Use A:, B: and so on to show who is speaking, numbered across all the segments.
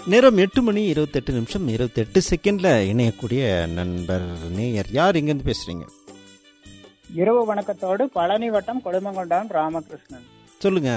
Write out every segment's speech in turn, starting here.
A: நேரம் எட்டு மணி இருபத்தெட்டு நிமிஷம் இருபத்தெட்டு செகண்டில் இணையக்கூடிய நண்பர் நேயர் யார் எங்கேருந்து பேசுகிறீங்க
B: இரவு வணக்கத்தோடு பழனி வட்டம் கொடுமங்கொண்டான் ராமகிருஷ்ணன்
A: சொல்லுங்க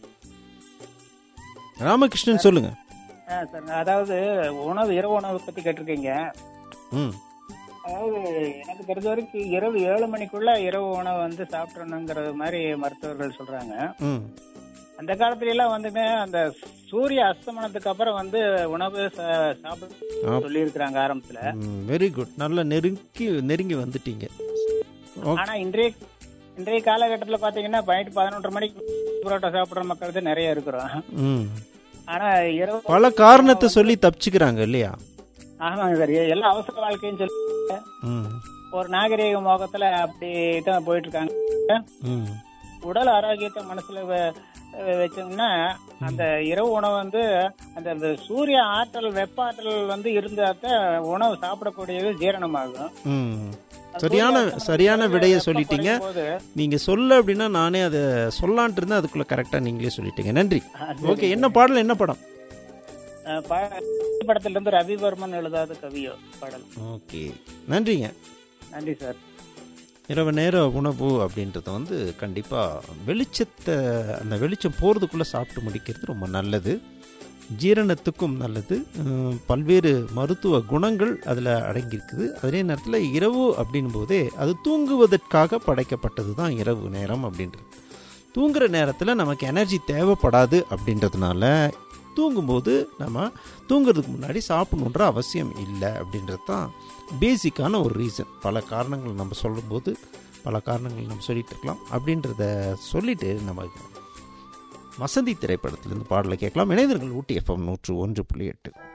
A: ராமகிருஷ்ணன் சொல்லுங்க
B: ஆ, சார் அதாவது உணவு இரவு உணவு பத்தி கேட்டிருக்கீங்க
A: ம்
B: அதாவது எனக்கு தெரிஞ்ச வரைக்கும் இரவு ஏழு மணிக்குள்ள இரவு உணவு வந்து சாப்பிடணுங்கிறது மாதிரி மருத்துவர்கள் சொல்றாங்க
A: ம்
B: அந்த காலத்துல எல்லாம் வந்துங்க அந்த சூரிய அஸ்தமனத்துக்கு அப்புறம் வந்து உணவு சா- சாப்பிட சொல்லி இருக்கிறாங்க ஆரம்பத்துல
A: வெரி குட் நல்லா நெருங்கி நெருங்கி வந்துட்டீங்க ஓகே
B: ஆனா இன்றைய இன்றைய காலகட்டத்துல பாத்தீங்கன்னா நைட்டு பதினொன்றரை மணிக்கு புரோட்டா சாப்பிடுற மக்கள் தான் நிறைய இருக்கிறோம்
A: ம்
B: ஆனா இரவு
A: பல காரணத்தை சொல்லி தப்பிச்சுக்கிறாங்க இல்லையா
B: ஆமாங்க சார் எல்லாம் அவசர வாழ்க்கைன்னு சொல்லி
A: ம்
B: ஒரு நாகரீக மோகத்துல அப்படி தான் போயிட்டு இருக்காங்க
A: ம்
B: உடல் ஆரோக்கியத்தை மனசுல வ- வச்சோம்னா அந்த இரவு உணவு வந்து அந்த அந்த சூரிய ஆற்றல் வெப்ப ஆற்றல் வந்து இருந்தாதான் உணவு சாப்பிடக்கூடியது ஜீரணமாகும்
A: ம் சரியான சரியான விடையை
B: வெப்பம்
A: சொல்லிட்டீங்க
B: குறையும் போது,
A: நீங்கள் சொல்ல அப்படின்னா நானே அதை சொல்லான்ட்டு இருந்தேன் அதுக்குள்ளே கரெக்டாக நீங்களே சொல்லிட்டீங்க நன்றி
B: ஆ,
A: ஓகே என்ன பாடல் என்ன படம்
B: அஹ், ப- படத்துல இருந்து ரவிவர்மன் எழுதாத கவியோ பாடல்
A: ஓகே நன்றிங்க
B: நன்றி சார்
A: இரவு நேர உணவு அப்படின்றது வந்து கண்டிப்பாக வெளிச்சத்தை அந்த வெளிச்சம் போகிறதுக்குள்ளே சாப்பிட்டு முடிக்கிறது ரொம்ப நல்லது ஜீரணத்துக்கும் நல்லது உம், பல்வேறு மருத்துவ குணங்கள் அதில் அடங்கியிருக்குது அதே நேரத்தில் இரவு அப்படின் போதே அது தூங்குவதற்காக படைக்கப்பட்டது தான் இரவு நேரம் அப்படின்றது தூங்குற நேரத்தில் நமக்கு எனர்ஜி தேவைப்படாது அப்படின்றதுனால தூங்கும்போது நம்ம தூங்குறதுக்கு முன்னாடி சாப்பிடணுன்ற அவசியம் இல்லை அப்படின்றது தான் பேசிக்கான ஒரு ரீசன் பல காரணங்கள் நம்ம சொல்லும்போது பல காரணங்கள் நம்ம சொல்லிட்டு இருக்கலாம் அப்படின்றத சொல்லிட்டு நம்ம வசந்தி திரைப்படத்திலிருந்து பாடலை கேட்கலாம் இணையர்கள் ஊட்டி எஃப்எம் நூற்று ஒன்று புள்ளி எட்டு